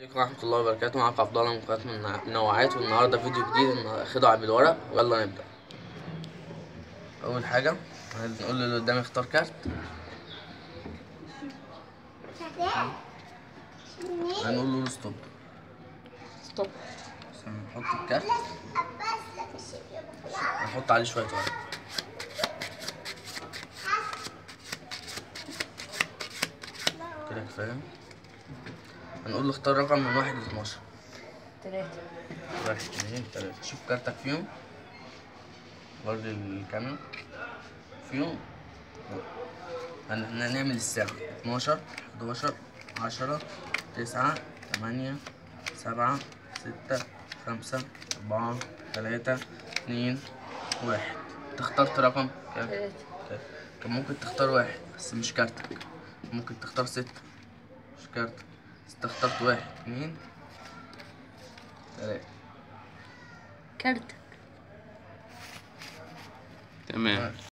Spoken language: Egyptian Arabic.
عليكم ورحمة الله وبركاته معاكم عبد الله من قناة منوعات والنهاردة فيديو جديد خدعة بالورق ويلا نبدأ أول حاجة هنقول اللي قدامي اختار كارت هنقول له ستوب ستوب بس هنحط الكارت هنحط عليه شوية ورق كده كفاية هنقول له اختار رقم من واحد لاتناشر تلاتة واحد اتنين تلاتة شوف كارتك فيهم وري الكاميرا فيهم هن- هنعمل الساعة اتناشر حداشر عشرة تسعة تمانية سبعة ستة خمسة أربعة تلاتة اتنين واحد انت اخترت رقم كام؟ تلاتة كان ممكن تختار واحد بس مش كارتك ممكن تختار ستة مش كارتك بس انت اخترت واحد اتنين تلاتة كارتك تمام